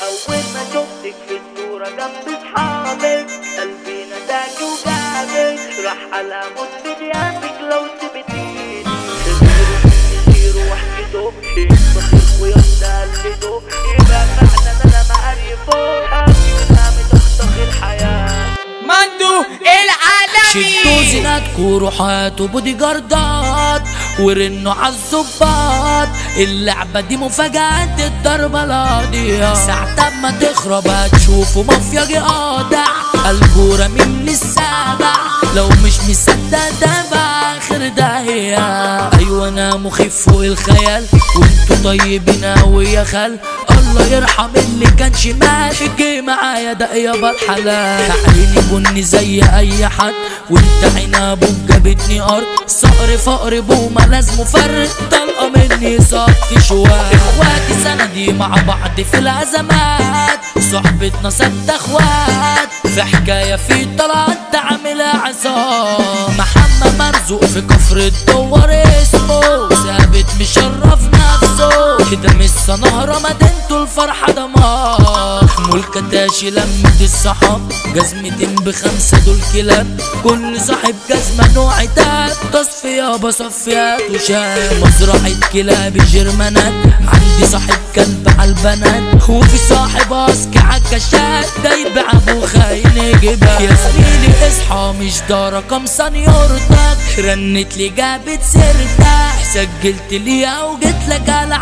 أول ما شفتك في الصورة جنب صحابك قلبي نداك وجابك راح على موت في غيابك لو سبتيني خسروا كتير وحكيته بخير ويلا قلده يبقى فعلا أنا ما قريبه حبيبي نامي تخطخ الحياة مندو العالمي شدوا زيناتكوا وروحات وبودي جاردات ورنوا عالظباط اللعبة دي مفاجأة الضربة القاضية ساعة ما تخرب هتشوفوا مافيا قاطع الجورة من السابع لو مش مصدق ده بقى آخر داهية أيوة أنا مخيف فوق الخيال وانتوا طيبين أوي يا خال الله يرحم اللي كان شمال جه معايا ده يابا الحلال عيني بني زي اي حد وانت عين ابوك جابتني ارض صقر فقر بومة لازم مفرق طلقة مني صف شوال اخواتي سندي مع بعض في الازمات صحبتنا ست اخوات في حكاية في طلعت تعملها عصام محمد مرزوق في كفر الدور اسمه ثابت مشرف نفسه كده مش نهر مدينته الفرحة دمار ملكة تاشي لمة الصحاب جزمتين بخمسة دول كلاب كل صاحب جزمة نوع تاب تصفية بصفيات وشاب مزرعة كلاب جرمانات عندي صاحب كلب عالبنات وفي صاحب اسكي عالكشات ده يبيع ابو خاين جبال يا زميلي اصحى مش ده رقم سنيورتك رنت لي جابت سيرتك سجلت لي او جيت لك على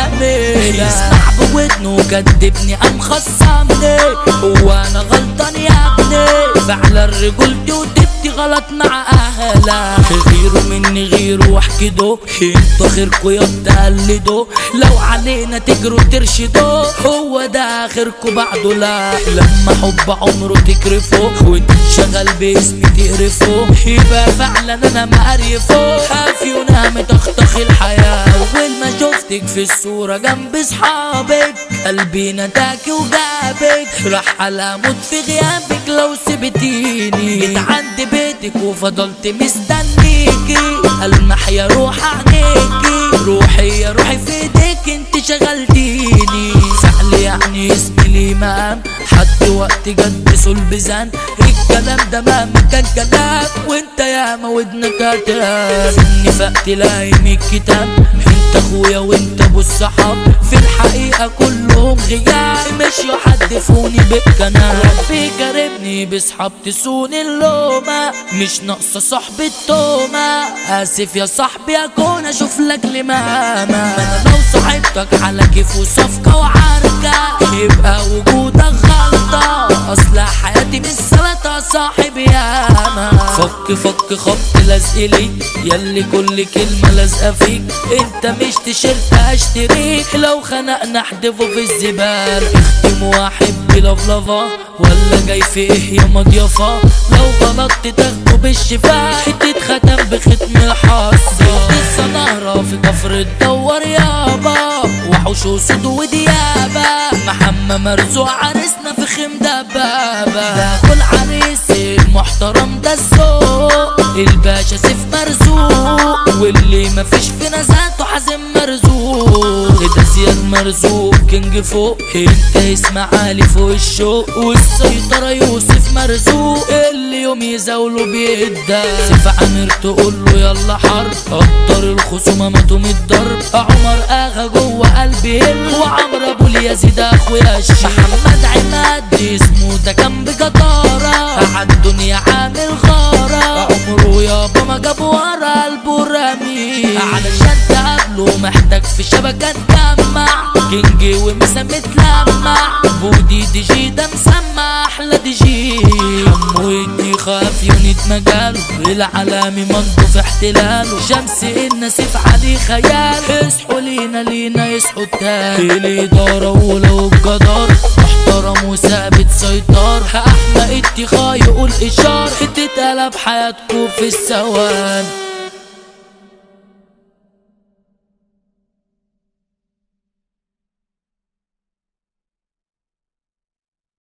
علامي يسمع بودنه كدبني ام خصمني هو انا غلطان يا ابني فعلا رجولتي وتبتي غلط مع اهلها غيروا مني غيروا واحكدوا انتوا خيركوا يا تقلدوا لو علينا تجروا ترشدوا هو ده اخركوا بعده لا لما حب عمره تكرفه وتنشغل باسمي تقرفه يبقى فعلا انا مقرفه خافي ونام تخطخ الحياه اول ما شفتك في الصوره جنب اصحابك قلبي نداكي وجابك راح على موت في غيابك لو سبتيني جيت عند بيتك وفضلت مستنيكي المح يا روح عينيكي روحي يا روحي في ايديك انت شغلتيني فعل يعني اسمي لي مقام حد وقت جد صلب زن الكلام ده مهما كان كلام وانت يا ما ودنك هتهان اني فقت لايم الكتاب انت اخويا وانت ابو الصحاب في الحقيقة كلهم غياب مش يحدفوني بالكلام ربي كرمني بصحاب تسون اللومة مش ناقصة صحبة تومة اسف يا صاحبي اكون اشوف لك لمامة انا لو صاحبتك على كيف وصفقة وعركة يبقى وجودك غلطة اصل حياتي مش سلطة صاحب ياما فك فك خبط لازق لي ياللي كل كلمة لازقة فيك انت مش تيشيرت اشتريك لو خنقنا احدفه في الزبال اختم واحد بلفلفة ولا جاي في ايه يا مضيافة لو غلطت تاخده بالشفاه تتختم بختم الحظ لسه نهرة في كفر الدور يابا وحوش وسود وديابة محمد مرزوق عريسنا في خيم دبابة ده كل عريس المحترم ده الذوق الباشا سيف مرزوق واللي مفيش في نزاته حازم مرزوق ده زياد مرزوق كينج فوق انت اسمع علي فوق الشوق والسيطرة يوسف مرزوق اللي يوم يزاوله بيدا سيف عامر تقول له يلا حرب قدر الخصومة ماتوا من الضرب عمر اغا جوه قلبي هل وعمرو ابو اليزيد اخويا الشيخ محمد عماد اسمه ده كان بجدارة عالدنيا عامل غارة عمره يابا ما جاب ورا قلبه رمي علشان تقابله محتاج في شبكة تجمع كينج ومسا متلمع بودي دي جي ده مسمع احلى دي جي حمو يدي خاف يونيت مجاله العالمي منطو في احتلاله شمس النسيف عليه خيال اصحوا لينا لينا يصحوا التاني الإدارة ولو الجدار محترم وثابت سيطار احمد اتخا يقول اشار تتقلب حياتكم في الثوان